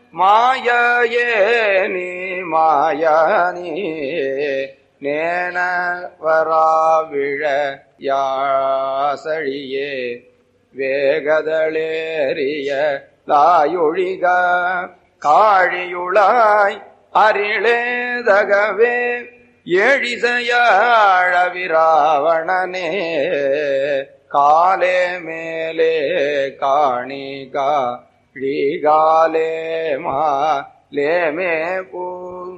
மாயே நீ மாயானி நேன வராவிழ யாசழியே வேகதளேறிய லாயொழிக காழியுளாய் அரிளேதகவே எழிசையாழ விராவணனே காலே மேலே காணிகா ழீகாலே மா லேமே பூ